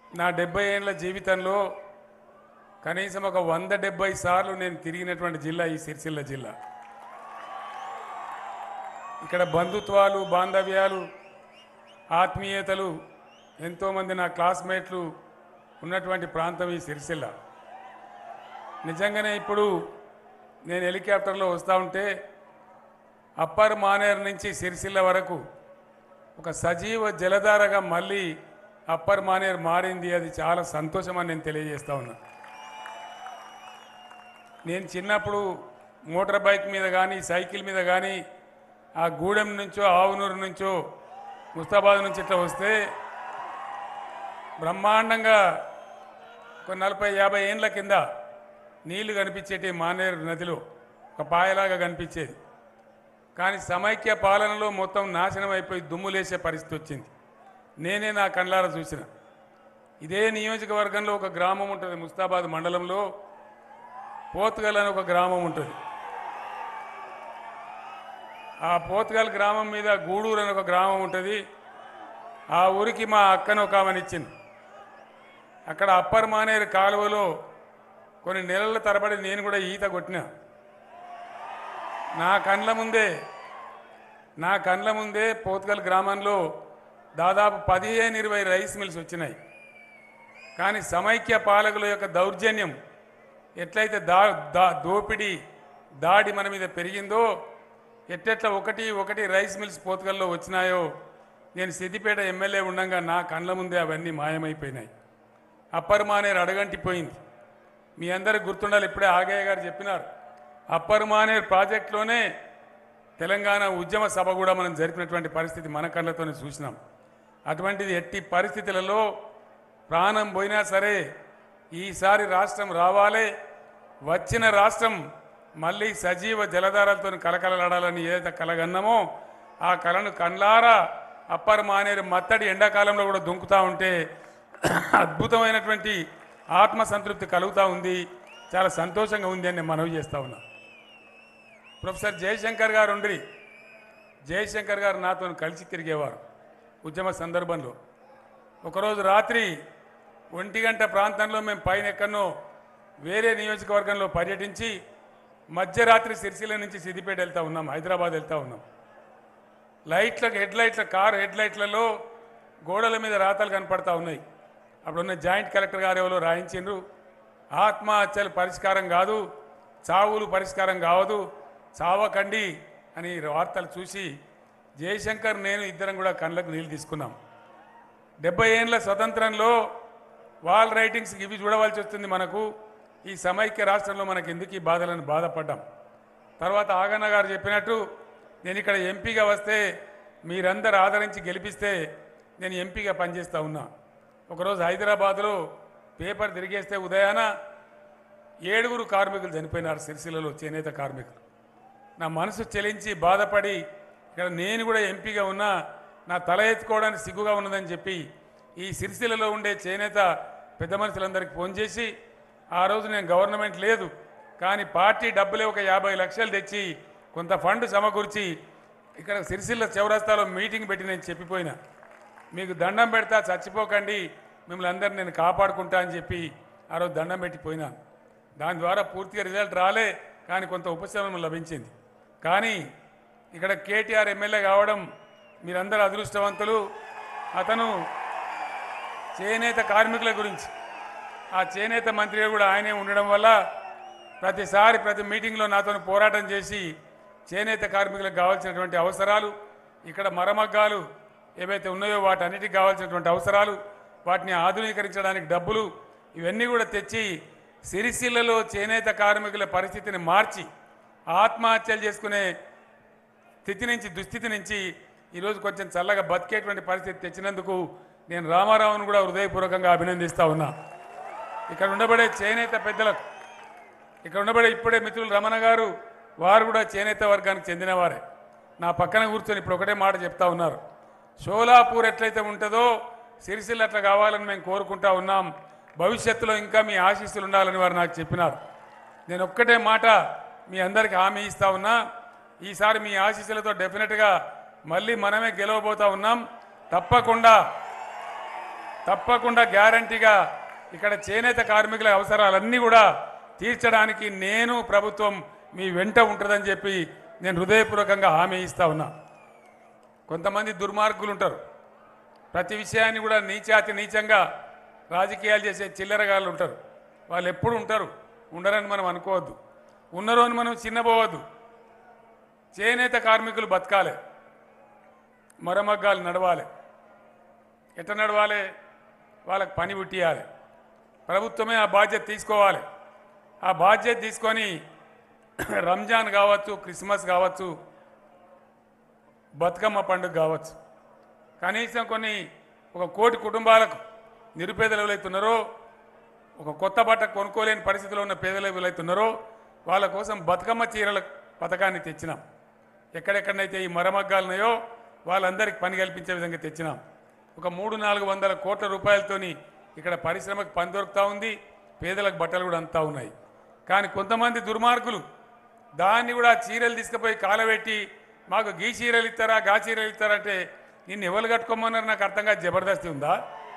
నా డెబ్బై ఏళ్ళ జీవితంలో కనీసం ఒక వంద డెబ్బై సార్లు నేను తిరిగినటువంటి జిల్లా ఈ సిరిసిల్ల జిల్లా ఇక్కడ బంధుత్వాలు బాంధవ్యాలు ఆత్మీయతలు ఎంతోమంది నా క్లాస్మేట్లు ఉన్నటువంటి ప్రాంతం ఈ సిరిసిల్ల నిజంగానే ఇప్పుడు నేను హెలికాప్టర్లో వస్తూ ఉంటే అప్పర్ మానేర్ నుంచి సిరిసిల్ల వరకు ఒక సజీవ జలధారగా మళ్ళీ అప్పర్ మానేర్ మారింది అది చాలా సంతోషం అని నేను తెలియజేస్తా ఉన్నా నేను చిన్నప్పుడు మోటార్ బైక్ మీద కానీ సైకిల్ మీద కానీ ఆ గూడెం నుంచో ఆవునూరు నుంచో ముస్తాబాద్ నుంచి ఇట్లా వస్తే బ్రహ్మాండంగా ఒక నలభై యాభై ఏండ్ల కింద నీళ్లు కనిపించేటి మానేరు నదిలో ఒక పాయలాగా కనిపించేది కానీ సమైక్య పాలనలో మొత్తం నాశనం అయిపోయి దుమ్ములేసే పరిస్థితి వచ్చింది నేనే నా కళ్ళారా చూసిన ఇదే నియోజకవర్గంలో ఒక గ్రామం ఉంటుంది ముస్తాబాద్ మండలంలో పోతుగల్ అని ఒక గ్రామం ఉంటుంది ఆ పోతుగల్ గ్రామం మీద గూడూరు అని ఒక గ్రామం ఉంటుంది ఆ ఊరికి మా అక్కను ఒక ఆమెను ఇచ్చింది అక్కడ అప్పర్ మానేరు కాలువలో కొన్ని నెలల తరబడి నేను కూడా ఈత కొట్టినా నా కండ్ల ముందే నా కండ్ల ముందే పోతుగల్ గ్రామంలో దాదాపు పదిహేను ఇరవై రైస్ మిల్స్ వచ్చినాయి కానీ సమైక్య పాలకుల యొక్క దౌర్జన్యం ఎట్లయితే దా దా దోపిడీ దాడి మన మీద పెరిగిందో ఎట్టెట్లా ఒకటి ఒకటి రైస్ మిల్స్ పోతుగల్లో వచ్చినాయో నేను సిద్దిపేట ఎమ్మెల్యే ఉండగా నా కండ్ల ముందే అవన్నీ మాయమైపోయినాయి అప్పర్ మానేరు అడగంటిపోయింది మీ అందరికి గుర్తుండాలి ఇప్పుడే ఆగయ్య గారు చెప్పినారు అప్పర్ మానేర్ ప్రాజెక్టులోనే తెలంగాణ ఉద్యమ సభ కూడా మనం జరిపినటువంటి పరిస్థితి మన కళ్ళతోనే చూసినాం అటువంటిది ఎట్టి పరిస్థితులలో ప్రాణం పోయినా సరే ఈసారి రాష్ట్రం రావాలి వచ్చిన రాష్ట్రం మళ్ళీ సజీవ జలధారాలతో కలకలలాడాలని ఏదైతే కలగన్నామో ఆ కళను కండ్లారా అప్పర్ మానేరు మత్తడి ఎండాకాలంలో కూడా దుంకుతా ఉంటే అద్భుతమైనటువంటి ఆత్మసంతృప్తి కలుగుతూ ఉంది చాలా సంతోషంగా ఉంది అని నేను మనవి చేస్తా ఉన్నా ప్రొఫెసర్ జయశంకర్ గారు ఉండ్రి జయశంకర్ గారు నాతో కలిసి తిరిగేవారు ఉద్యమ సందర్భంలో ఒకరోజు రాత్రి ఒంటి గంట ప్రాంతంలో మేము పైన ఎక్కడనో వేరే నియోజకవర్గంలో పర్యటించి మధ్యరాత్రి సిరిసిల్ల నుంచి సిద్దిపేట వెళ్తా ఉన్నాం హైదరాబాద్ వెళ్తా ఉన్నాం లైట్లకు హెడ్ లైట్ల కారు హెడ్ లైట్లలో గోడల మీద రాతలు కనపడతా ఉన్నాయి అప్పుడున్న జాయింట్ కలెక్టర్ గారు ఎవరో రాయించిండ్రు ఆత్మహత్యలు పరిష్కారం కాదు చావులు పరిష్కారం కావదు చావకండి అని వార్తలు చూసి జయశంకర్ నేను ఇద్దరం కూడా కళ్ళకు నీళ్ళు తీసుకున్నాం డెబ్బై ఏండ్ల స్వతంత్రంలో వాల్ రైటింగ్స్ ఇవి చూడవలసి వస్తుంది మనకు ఈ సమైక్య రాష్ట్రంలో మనకు ఎందుకు ఈ బాధలను బాధపడ్డాం తర్వాత ఆగన్న గారు చెప్పినట్టు నేను ఇక్కడ ఎంపీగా వస్తే మీరందరూ ఆదరించి గెలిపిస్తే నేను ఎంపీగా పనిచేస్తా ఉన్నా ఒకరోజు హైదరాబాద్లో పేపర్ తిరిగేస్తే ఉదయాన ఏడుగురు కార్మికులు చనిపోయినారు సిరిసిల్లలో చేనేత కార్మికులు నా మనసు చెలించి బాధపడి ఇక్కడ నేను కూడా ఎంపీగా ఉన్నా నా తల ఎత్తుకోవడానికి సిగ్గుగా ఉన్నదని చెప్పి ఈ సిరిసిల్లలో ఉండే చేనేత పెద్ద మనుషులందరికీ ఫోన్ చేసి ఆ రోజు నేను గవర్నమెంట్ లేదు కానీ పార్టీ డబ్బులే ఒక యాభై లక్షలు తెచ్చి కొంత ఫండ్ సమకూర్చి ఇక్కడ సిరిసిల్ల చౌరస్తాలో మీటింగ్ పెట్టి నేను చెప్పిపోయినా మీకు దండం పెడతా చచ్చిపోకండి మిమ్మల్ని అందరిని నేను కాపాడుకుంటా అని చెప్పి ఆ రోజు దండం పెట్టిపోయినా దాని ద్వారా పూర్తిగా రిజల్ట్ రాలే కానీ కొంత ఉపశమనం లభించింది కానీ ఇక్కడ కేటీఆర్ ఎమ్మెల్యే కావడం మీరందరూ అదృష్టవంతులు అతను చేనేత కార్మికుల గురించి ఆ చేనేత మంత్రిగా కూడా ఆయనే ఉండడం వల్ల ప్రతిసారి ప్రతి మీటింగ్లో నాతో పోరాటం చేసి చేనేత కార్మికులకు కావాల్సినటువంటి అవసరాలు ఇక్కడ మరమగ్గాలు ఏవైతే ఉన్నాయో వాటన్నిటికి కావాల్సినటువంటి అవసరాలు వాటిని ఆధునీకరించడానికి డబ్బులు ఇవన్నీ కూడా తెచ్చి సిరిసిల్లలో చేనేత కార్మికుల పరిస్థితిని మార్చి ఆత్మహత్యలు చేసుకునే స్థితి నుంచి దుస్థితి నుంచి ఈరోజు కొంచెం చల్లగా బతికేటువంటి పరిస్థితి తెచ్చినందుకు నేను రామారావును కూడా హృదయపూర్వకంగా అభినందిస్తా ఉన్నా ఇక్కడ ఉండబడే చేనేత పెద్దలకు ఇక్కడ ఉండబడే ఇప్పుడే మిత్రులు రమణ గారు వారు కూడా చేనేత వర్గానికి చెందినవారే నా పక్కన కూర్చొని ఇప్పుడు ఒకటే మాట చెప్తా ఉన్నారు షోలాపూర్ ఎట్లయితే ఉంటుందో సిరిసిల్ల అట్లా కావాలని మేము కోరుకుంటా ఉన్నాం భవిష్యత్తులో ఇంకా మీ ఆశీస్సులు ఉండాలని వారు నాకు చెప్పినారు నేను ఒక్కటే మాట మీ అందరికీ హామీ ఇస్తా ఉన్నా ఈసారి మీ ఆశీస్సులతో డెఫినెట్గా మళ్ళీ మనమే గెలవబోతా ఉన్నాం తప్పకుండా తప్పకుండా గ్యారంటీగా ఇక్కడ చేనేత కార్మికుల అవసరాలన్నీ కూడా తీర్చడానికి నేను ప్రభుత్వం మీ వెంట ఉంటుందని చెప్పి నేను హృదయపూర్వకంగా హామీ ఇస్తా ఉన్నా కొంతమంది దుర్మార్గులు ఉంటారు ప్రతి విషయాన్ని కూడా నీచాతి నీచంగా రాజకీయాలు చేసే చిల్లరగాళ్ళు ఉంటారు వాళ్ళు ఎప్పుడు ఉంటారు ఉండరని మనం అనుకోవద్దు ఉన్నారు అని మనం చిన్నపోవద్దు చేనేత కార్మికులు బతకాలి మరమగ్గాలు నడవాలి ఎట్ట నడవాలి వాళ్ళకి పని పుట్టియాలి ప్రభుత్వమే ఆ బాధ్యత తీసుకోవాలి ఆ బాధ్యత తీసుకొని రంజాన్ కావచ్చు క్రిస్మస్ కావచ్చు బతుకమ్మ పండుగ కావచ్చు కనీసం కొన్ని ఒక కోటి కుటుంబాలకు నిరుపేదలు ఎవరైతున్నారో ఒక కొత్త బట్ట కొనుక్కోలేని పరిస్థితిలో ఉన్న పేదలు ఎవరైతున్నారో వాళ్ళ కోసం బతుకమ్మ చీరల పథకాన్ని తెచ్చినాం ఎక్కడెక్కడనైతే ఈ మరమగ్గాలు ఉన్నాయో వాళ్ళందరికీ పని కల్పించే విధంగా తెచ్చినాం ఒక మూడు నాలుగు వందల కోట్ల రూపాయలతోని ఇక్కడ పరిశ్రమకు పని దొరుకుతూ ఉంది పేదలకు బట్టలు కూడా అంతా ఉన్నాయి కానీ కొంతమంది దుర్మార్గులు దాన్ని కూడా చీరలు తీసుకుపోయి కాలబెట్టి మాకు గీ చీరలు ఇస్తారా గా చీరలు ఇస్తారంటే నిన్ను ఎవరు కట్టుకోమన్నారు నాకు అర్థం కాదు జబర్దస్తి ఉందా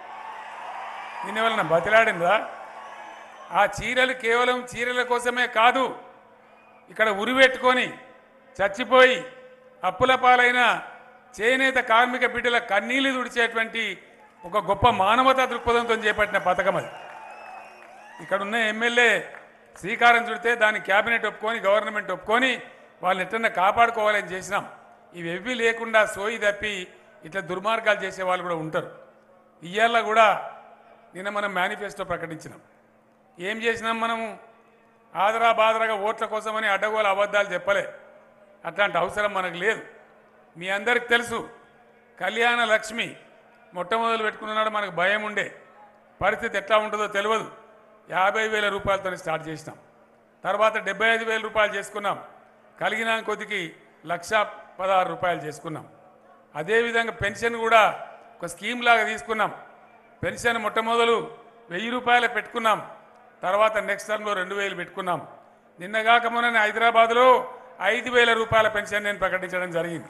నిన్ను ఎవరన్నా బతిలాడిందా ఆ చీరలు కేవలం చీరల కోసమే కాదు ఇక్కడ ఉరిపెట్టుకొని చచ్చిపోయి అప్పుల పాలైన చేనేత కార్మిక బిడ్డల కన్నీళ్లు తుడిచేటువంటి ఒక గొప్ప మానవతా దృక్పథంతో చేపట్టిన పథకం అది ఇక్కడ ఉన్న ఎమ్మెల్యే శ్రీకారం చుడితే దాన్ని క్యాబినెట్ ఒప్పుకొని గవర్నమెంట్ ఒప్పుకొని వాళ్ళని ఎట్టన్నా కాపాడుకోవాలని చేసినాం ఇవి ఎవ్వి లేకుండా సోయి తప్పి ఇట్లా దుర్మార్గాలు చేసే వాళ్ళు కూడా ఉంటారు ఇయ్యాల కూడా నిన్న మనం మేనిఫెస్టో ప్రకటించినాం ఏం చేసినాం మనము ఆదరా బాదరాగా ఓట్ల కోసమని అడ్డగోలు అబద్ధాలు చెప్పలే అట్లాంటి అవసరం మనకు లేదు మీ అందరికి తెలుసు కళ్యాణ లక్ష్మి మొట్టమొదలు పెట్టుకున్నాడు మనకు భయం ఉండే పరిస్థితి ఎట్లా ఉంటుందో తెలియదు యాభై వేల రూపాయలతో స్టార్ట్ చేసినాం తర్వాత డెబ్బై ఐదు వేల రూపాయలు చేసుకున్నాం కలిగిన కొద్దికి లక్ష పదహారు రూపాయలు చేసుకున్నాం అదేవిధంగా పెన్షన్ కూడా ఒక స్కీమ్ లాగా తీసుకున్నాం పెన్షన్ మొట్టమొదలు వెయ్యి రూపాయలు పెట్టుకున్నాం తర్వాత నెక్స్ట్ టర్మ్లో రెండు వేలు పెట్టుకున్నాం నిన్నగాక మొన్న హైదరాబాద్లో ఐదు వేల రూపాయల పెన్షన్ నేను ప్రకటించడం జరిగింది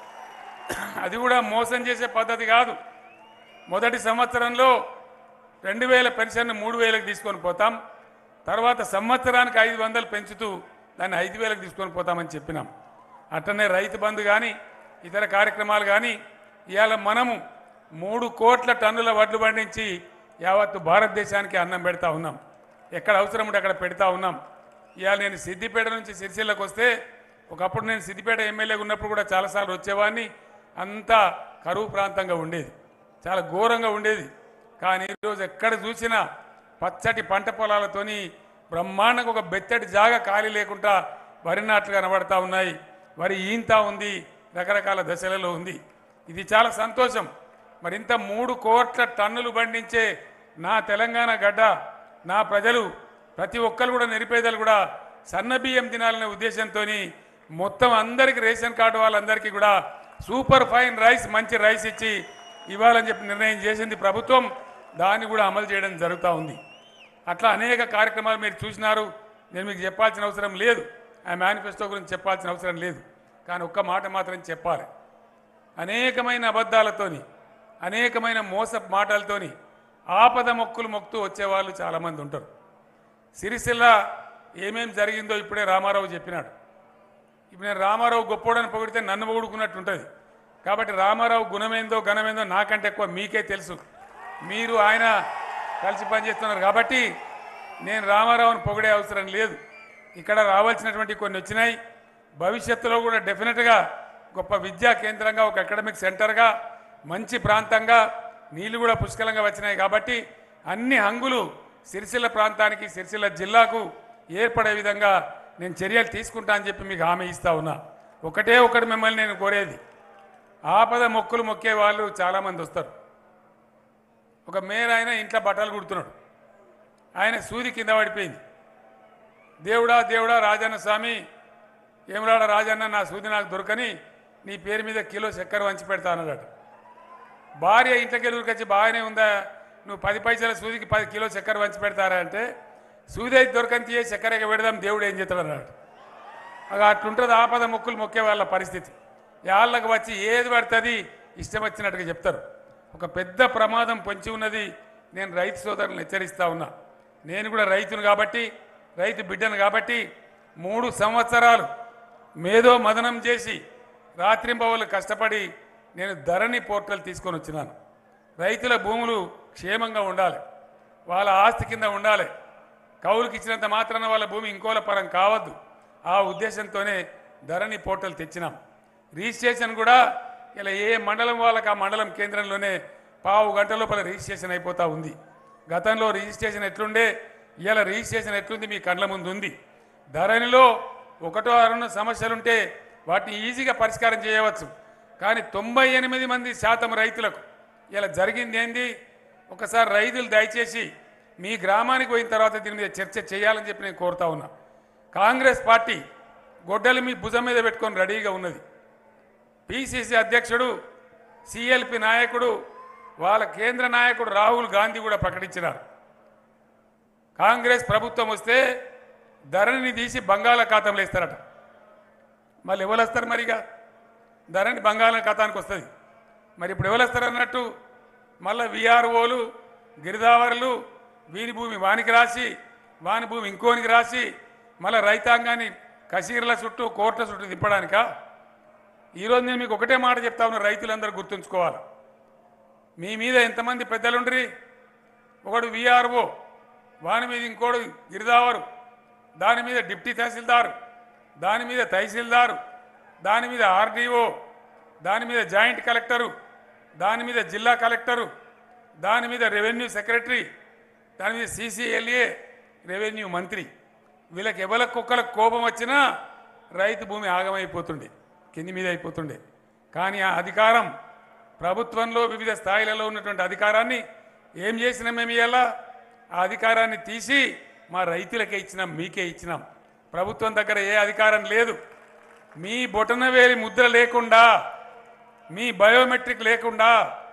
అది కూడా మోసం చేసే పద్ధతి కాదు మొదటి సంవత్సరంలో రెండు వేల పెన్షన్ మూడు వేలకు తీసుకొని పోతాం తర్వాత సంవత్సరానికి ఐదు వందలు పెంచుతూ దాన్ని ఐదు వేలకు తీసుకొని పోతామని చెప్పినాం అట్లనే రైతు బంధు కానీ ఇతర కార్యక్రమాలు కానీ ఇవాళ మనము మూడు కోట్ల టన్నుల వడ్లు పండించి యావత్తు భారతదేశానికి అన్నం పెడతా ఉన్నాం ఎక్కడ అవసరం ఉంటే అక్కడ పెడతా ఉన్నాం ఇవాళ నేను సిద్దిపేట నుంచి సిరిసిల్లకు వస్తే ఒకప్పుడు నేను సిద్దిపేట ఎమ్మెల్యేగా ఉన్నప్పుడు కూడా చాలాసార్లు వచ్చేవాడిని అంతా కరువు ప్రాంతంగా ఉండేది చాలా ఘోరంగా ఉండేది కానీ ఈరోజు ఎక్కడ చూసినా పచ్చటి పంట పొలాలతోని బ్రహ్మాండంగా ఒక బెత్తటి జాగ ఖాళీ లేకుండా వరి నాట్లు కనబడతా ఉన్నాయి వరి ఈంతా ఉంది రకరకాల దశలలో ఉంది ఇది చాలా సంతోషం మరి ఇంత మూడు కోట్ల టన్నులు పండించే నా తెలంగాణ గడ్డ నా ప్రజలు ప్రతి ఒక్కరు కూడా నిరుపేదలు కూడా సన్న బియ్యం తినాలనే ఉద్దేశంతో మొత్తం అందరికి రేషన్ కార్డు వాళ్ళందరికీ కూడా సూపర్ ఫైన్ రైస్ మంచి రైస్ ఇచ్చి ఇవ్వాలని చెప్పి నిర్ణయం చేసింది ప్రభుత్వం దాన్ని కూడా అమలు చేయడం జరుగుతూ ఉంది అట్లా అనేక కార్యక్రమాలు మీరు చూసినారు నేను మీకు చెప్పాల్సిన అవసరం లేదు ఆ మేనిఫెస్టో గురించి చెప్పాల్సిన అవసరం లేదు కానీ ఒక్క మాట మాత్రం చెప్పాలి అనేకమైన అబద్ధాలతోని అనేకమైన మోస మాటలతోని ఆపద మొక్కులు మొక్కుతూ వచ్చేవాళ్ళు చాలామంది ఉంటారు సిరిసిల్ల ఏమేం జరిగిందో ఇప్పుడే రామారావు చెప్పినాడు ఇప్పుడు నేను రామారావు గొప్పోడని పొగిడితే నన్ను పొగుడుకున్నట్టు ఉంటుంది కాబట్టి రామారావు గుణమేందో ఘనమేందో నాకంటే ఎక్కువ మీకే తెలుసు మీరు ఆయన కలిసి పనిచేస్తున్నారు కాబట్టి నేను రామారావుని పొగిడే అవసరం లేదు ఇక్కడ రావాల్సినటువంటి కొన్ని వచ్చినాయి భవిష్యత్తులో కూడా డెఫినెట్గా గొప్ప విద్యా కేంద్రంగా ఒక అకాడమిక్ సెంటర్గా మంచి ప్రాంతంగా నీళ్లు కూడా పుష్కలంగా వచ్చినాయి కాబట్టి అన్ని హంగులు సిరిసిల్ల ప్రాంతానికి సిరిసిల్ల జిల్లాకు ఏర్పడే విధంగా నేను చర్యలు తీసుకుంటా అని చెప్పి మీకు హామీ ఇస్తా ఉన్నా ఒకటే ఒకటి మిమ్మల్ని నేను కోరేది ఆపద మొక్కులు మొక్కే వాళ్ళు చాలామంది వస్తారు ఒక మేర ఆయన ఇంట్లో బట్టలు కుడుతున్నాడు ఆయన సూది కింద పడిపోయింది దేవుడా దేవుడా రాజన్న స్వామి ఏమరాడ రాజన్న నా సూది నాకు దొరకని నీ పేరు మీద కిలో చక్కెర వంచి పెడతా అన్నాడట భార్య ఇంట్లోకి ఎదురుకొచ్చి బాగానే ఉందా నువ్వు పది పైసల సూదికి పది కిలో చక్కెర వంచి పెడతారా అంటే సూది అయితే దొరకని తీయే చక్కెరగా పెడదాం దేవుడు ఏం చేస్తాడు అన్నాడు అగ అట్లుంటుంది ఆపద మొక్కులు మొక్కే వాళ్ళ పరిస్థితి యాళ్ళకు వచ్చి ఏది పడుతుంది ఇష్టం వచ్చినట్టుగా చెప్తారు ఒక పెద్ద ప్రమాదం పొంచి ఉన్నది నేను రైతు సోదరులను హెచ్చరిస్తా ఉన్నా నేను కూడా రైతును కాబట్టి రైతు బిడ్డను కాబట్టి మూడు సంవత్సరాలు మేధో మదనం చేసి రాత్రింబవళ్ళు కష్టపడి నేను ధరణి పోర్టల్ తీసుకొని వచ్చినాను రైతుల భూములు క్షేమంగా ఉండాలి వాళ్ళ ఆస్తి కింద ఉండాలి కౌలుకి ఇచ్చినంత మాత్రాన వాళ్ళ భూమి ఇంకోల పరం కావద్దు ఆ ఉద్దేశంతోనే ధరణి పోర్టల్ తెచ్చినాం రిజిస్ట్రేషన్ కూడా ఇలా ఏ మండలం వాళ్ళకి ఆ మండలం కేంద్రంలోనే పావు గంట లోపల రిజిస్ట్రేషన్ అయిపోతా ఉంది గతంలో రిజిస్ట్రేషన్ ఎట్లుండే ఇవాళ రిజిస్ట్రేషన్ ఎట్లుంది మీ కండ్ల ముందు ఉంది ధరణిలో ఒకటో అరుణ సమస్యలుంటే వాటిని ఈజీగా పరిష్కారం చేయవచ్చు కానీ తొంభై ఎనిమిది మంది శాతం రైతులకు ఇలా జరిగింది ఏంది ఒకసారి రైతులు దయచేసి మీ గ్రామానికి పోయిన తర్వాత దీని మీద చర్చ చేయాలని చెప్పి నేను కోరుతా ఉన్నా కాంగ్రెస్ పార్టీ గొడ్డలు మీ భుజం మీద పెట్టుకొని రెడీగా ఉన్నది పిసిసి అధ్యక్షుడు సిఎల్పి నాయకుడు వాళ్ళ కేంద్ర నాయకుడు రాహుల్ గాంధీ కూడా ప్రకటించినారు కాంగ్రెస్ ప్రభుత్వం వస్తే ధరణిని తీసి బంగాళాఖాతంలో వేస్తారట మళ్ళీ ఎవరు వస్తారు మరిగా ధరణి బంగాళాఖాతానికి వస్తుంది మరి ఇప్పుడు ఎవరు వస్తారు అన్నట్టు మళ్ళీ విఆర్ఓలు గిరిదావరులు వీని భూమి వానికి రాసి వాని భూమి ఇంకోనికి రాసి మళ్ళీ రైతాంగాన్ని కసీర్ల చుట్టూ కోర్టుల చుట్టూ తిప్పడానికా ఈరోజు నేను మీకు ఒకటే మాట చెప్తా ఉన్నా రైతులందరూ గుర్తుంచుకోవాలి మీ మీద ఎంతమంది పెద్దలుండ్రి ఒకడు విఆర్ఓ వాని మీద ఇంకోడు గిరిదావరు దాని మీద డిప్టీ తహసీల్దార్ దాని మీద తహసీల్దారు దాని మీద ఆర్డీఓ దాని మీద జాయింట్ కలెక్టరు దాని మీద జిల్లా కలెక్టరు దాని మీద రెవెన్యూ సెక్రటరీ దాని మీద సీసీఎల్ఏ రెవెన్యూ మంత్రి వీళ్ళకి ఎవరికి కుక్కలకు కోపం వచ్చినా రైతు భూమి ఆగమైపోతుండే కింది మీద అయిపోతుండే కానీ ఆ అధికారం ప్రభుత్వంలో వివిధ స్థాయిలలో ఉన్నటువంటి అధికారాన్ని ఏం చేసినాం మేము ఇవాళ ఆ అధికారాన్ని తీసి మా రైతులకే ఇచ్చినాం మీకే ఇచ్చినాం ప్రభుత్వం దగ్గర ఏ అధికారం లేదు మీ బొటనవేలి ముద్ర లేకుండా మీ బయోమెట్రిక్ లేకుండా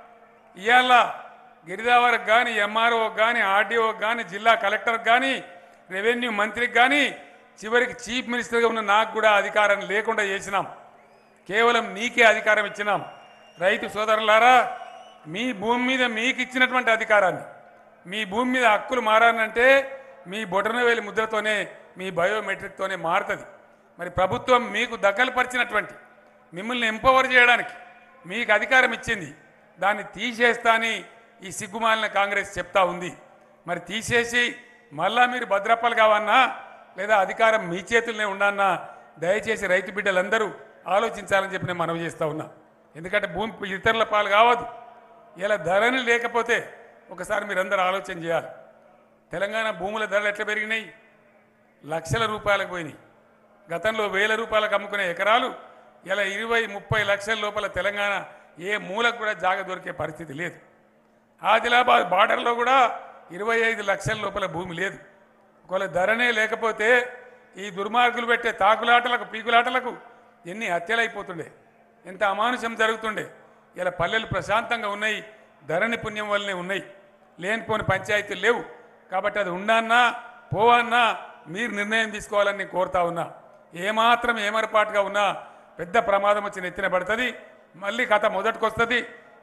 ఇవాళ గిరిదావరికి కానీ ఎంఆర్ఓకి కానీ ఆర్డీఓకి కానీ జిల్లా కలెక్టర్కి కానీ రెవెన్యూ మంత్రికి కానీ చివరికి చీఫ్ మినిస్టర్గా ఉన్న నాకు కూడా అధికారం లేకుండా చేసినాం కేవలం నీకే అధికారం ఇచ్చినాం రైతు సోదరులారా మీ భూమి మీద మీకు ఇచ్చినటువంటి అధికారాన్ని మీ భూమి మీద హక్కులు మారాలంటే మీ బొటనవేలి ముద్రతోనే మీ బయోమెట్రిక్తోనే మారుతుంది మరి ప్రభుత్వం మీకు దఖలుపరిచినటువంటి మిమ్మల్ని ఎంపవర్ చేయడానికి మీకు అధికారం ఇచ్చింది దాన్ని తీసేస్తా అని ఈ సిగ్గుమాలిన కాంగ్రెస్ చెప్తా ఉంది మరి తీసేసి మళ్ళా మీరు భద్రప్పలు కావన్నా లేదా అధికారం మీ చేతుల్లోనే ఉండన్నా దయచేసి రైతు బిడ్డలందరూ ఆలోచించాలని చెప్పి నేను మనవి చేస్తా ఉన్నా ఎందుకంటే భూమి ఇతరుల పాలు కావద్దు ఇలా ధరని లేకపోతే ఒకసారి మీరందరూ ఆలోచన చేయాలి తెలంగాణ భూముల ధరలు ఎట్లా పెరిగినాయి లక్షల రూపాయలకు పోయినాయి గతంలో వేల రూపాయలకు అమ్ముకునే ఎకరాలు ఇలా ఇరవై ముప్పై లక్షల లోపల తెలంగాణ ఏ మూలకు కూడా జాగ దొరికే పరిస్థితి లేదు ఆదిలాబాద్ బార్డర్లో కూడా ఇరవై ఐదు లక్షల లోపల భూమి లేదు ఒకవేళ ధరనే లేకపోతే ఈ దుర్మార్గులు పెట్టే తాకులాటలకు పీకులాటలకు ఎన్ని హత్యలు అయిపోతుండే ఎంత అమానుషం జరుగుతుండే ఇలా పల్లెలు ప్రశాంతంగా ఉన్నాయి ధరణి పుణ్యం వల్లనే ఉన్నాయి లేనిపోని పంచాయతీలు లేవు కాబట్టి అది ఉండన్నా పోవన్నా మీరు నిర్ణయం తీసుకోవాలని నేను కోరుతా ఉన్నా ఏమాత్రం ఏమరపాటుగా ఉన్నా పెద్ద ప్రమాదం వచ్చి నెత్తిన పడుతుంది మళ్ళీ కథ మొదటికొస్తుంది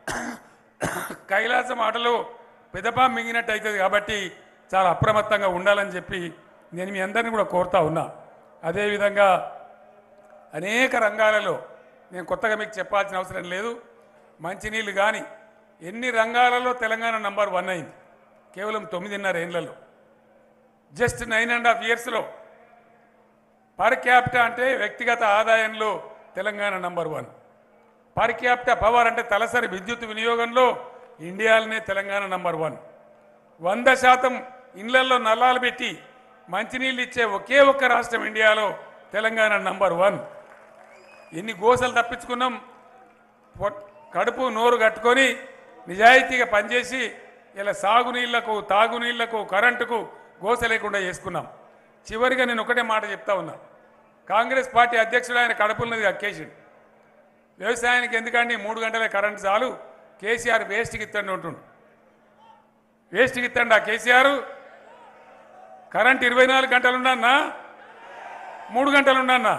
కైలాసం ఆటలో పెదపా మింగినట్టు అవుతుంది కాబట్టి చాలా అప్రమత్తంగా ఉండాలని చెప్పి నేను మీ అందరిని కూడా కోరుతా ఉన్నా అదేవిధంగా అనేక రంగాలలో నేను కొత్తగా మీకు చెప్పాల్సిన అవసరం లేదు మంచినీళ్ళు కానీ ఎన్ని రంగాలలో తెలంగాణ నంబర్ వన్ అయింది కేవలం తొమ్మిదిన్నర ఏళ్లలో జస్ట్ నైన్ అండ్ హాఫ్ ఇయర్స్లో పర్ క్యాపిటా అంటే వ్యక్తిగత ఆదాయంలో Telangana number one per capita power అంటే తలసరి విద్యుత్ వినియోగంలో ఇండియాలోనే తెలంగాణ నంబర్ వన్ వంద శాతం ఇళ్లలో నల్లాలు పెట్టి మంచినీళ్ళు ఇచ్చే ఒకే ఒక్క రాష్ట్రం ఇండియాలో తెలంగాణ నంబర్ వన్ ఎన్ని గోసలు తప్పించుకున్నాం పొట్- కడుపు నోరు కట్టుకొని నిజాయితీగా పనిచేసి ఇలా సాగునీళ్లకు తాగునీళ్లకు కరెంటుకు గోస లేకుండా చేసుకున్నాం చివరిగా నేను ఒకటే మాట చెప్తా ఉన్నా కాంగ్రెస్ పార్టీ అధ్యక్షుడు ఆయన కడుపున్నది అక్కేసిండు వ్యవసాయానికి ఎందుకండి మూడు గంటలే కరెంటు చాలు కేసీఆర్ వేస్ట్కి ఇస్తాడు ఉంటుండు వేస్ట్కి ఇస్తాడు ఆ కేసీఆర్ కరెంట్ ఇరవై నాలుగు గంటలు ఉండన్నా మూడు గంటలు ఉండన్నా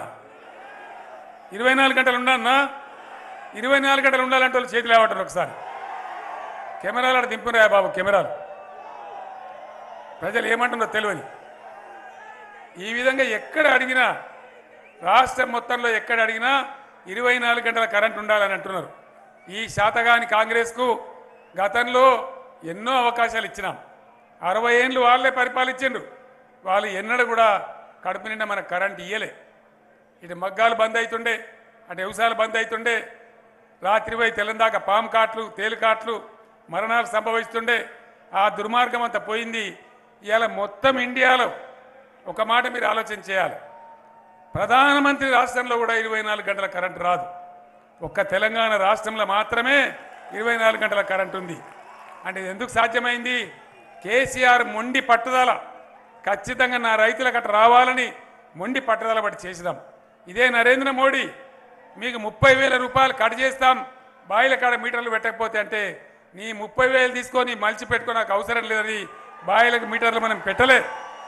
ఇరవై నాలుగు గంటలు ఉండన్నా ఇరవై నాలుగు గంటలు ఉండాలంటే వాళ్ళు చేతులు లేవటరు ఒకసారి కెమెరాలు ఆడ దింపురా బాబు కెమెరాలు ప్రజలు ఏమంటుందో తెలియని ఈ విధంగా ఎక్కడ అడిగినా రాష్ట్రం మొత్తంలో ఎక్కడ అడిగినా ఇరవై నాలుగు గంటల కరెంట్ ఉండాలని అంటున్నారు ఈ శాతగాని కాంగ్రెస్కు గతంలో ఎన్నో అవకాశాలు ఇచ్చినాం అరవై ఏళ్ళు వాళ్ళే పరిపాలించిండ్రు వాళ్ళు ఎన్నడూ కూడా కడుపు నిండా మనకు కరెంట్ ఇయ్యలే ఇటు మగ్గాలు బంద్ అవుతుండే అటు వ్యవసాయాలు బంద్ అవుతుండే రాత్రి పోయి తెల్లందాకా పాము కాట్లు తేలికాట్లు మరణాలు సంభవిస్తుండే ఆ దుర్మార్గం అంతా పోయింది ఇవాళ మొత్తం ఇండియాలో ఒక మాట మీరు ఆలోచన చేయాలి ప్రధానమంత్రి రాష్ట్రంలో కూడా ఇరవై నాలుగు గంటల కరెంటు రాదు ఒక్క తెలంగాణ రాష్ట్రంలో మాత్రమే ఇరవై నాలుగు గంటల కరెంటు ఉంది అంటే ఇది ఎందుకు సాధ్యమైంది కేసీఆర్ మొండి పట్టుదల ఖచ్చితంగా నా రైతులకు అట్ట రావాలని మొండి పట్టుదల బట్టి చేసినాం ఇదే నరేంద్ర మోడీ మీకు ముప్పై వేల రూపాయలు కట్ చేస్తాం బాయిల కాడ మీటర్లు పెట్టకపోతే అంటే నీ ముప్పై వేలు తీసుకొని మలిచి పెట్టుకో నాకు అవసరం లేదని బాయిలకు మీటర్లు మనం పెట్టలే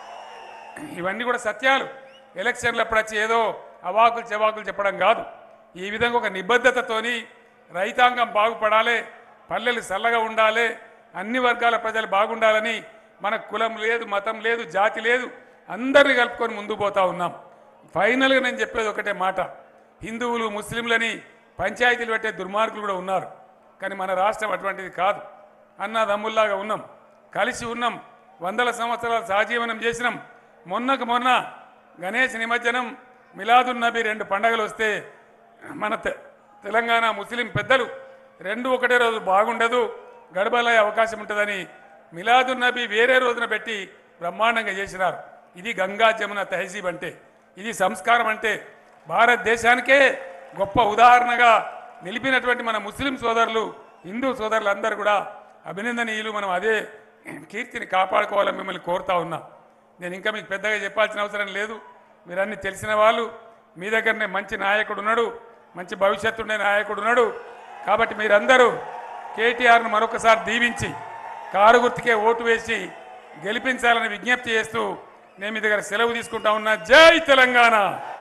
ఇవన్నీ కూడా సత్యాలు ఎలక్షన్లు అప్పుడు వచ్చి ఏదో అవాకులు చెవాకులు చెప్పడం కాదు ఈ విధంగా ఒక నిబద్ధతతోని రైతాంగం బాగుపడాలి పల్లెలు చల్లగా ఉండాలి అన్ని వర్గాల ప్రజలు బాగుండాలని మనకు కులం లేదు మతం లేదు జాతి లేదు అందరిని కలుపుకొని ముందుకు పోతా ఉన్నాం ఫైనల్గా నేను చెప్పేది ఒకటే మాట హిందువులు ముస్లింలని పంచాయతీలు పెట్టే దుర్మార్గులు కూడా ఉన్నారు కానీ మన రాష్ట్రం అటువంటిది కాదు అన్నదమ్ముల్లాగా ఉన్నాం కలిసి ఉన్నాం వందల సంవత్సరాలు సహజీవనం చేసినాం మొన్నకు మొన్న గణేష్ నిమజ్జనం మిలాదున్ నబీ రెండు పండగలు వస్తే మన తె- తెలంగాణ ముస్లిం పెద్దలు రెండు ఒకటే రోజు బాగుండదు గడబలయ్యే అవకాశం ఉంటుందని మిలాదున్ నబీ వేరే రోజున పెట్టి బ్రహ్మాండంగా చేసినారు ఇది గంగా జమున తహజీబ్ అంటే ఇది సంస్కారం అంటే భారతదేశానికే గొప్ప ఉదాహరణగా నిలిపినటువంటి మన ముస్లిం సోదరులు హిందూ సోదరులు అందరూ కూడా అభినందనీయులు మనం అదే కీర్తిని కాపాడుకోవాలని మిమ్మల్ని కోరుతా ఉన్నా నేను ఇంకా మీకు పెద్దగా చెప్పాల్సిన అవసరం లేదు మీరన్నీ తెలిసిన వాళ్ళు మీ దగ్గరనే మంచి నాయకుడు ఉన్నాడు మంచి భవిష్యత్తు ఉండే నాయకుడు ఉన్నాడు కాబట్టి మీరందరూ కేటీఆర్ను మరొకసారి దీవించి కారు గుర్తుకే ఓటు వేసి గెలిపించాలని విజ్ఞప్తి చేస్తూ నేను మీ దగ్గర సెలవు తీసుకుంటా ఉన్నా జై తెలంగాణ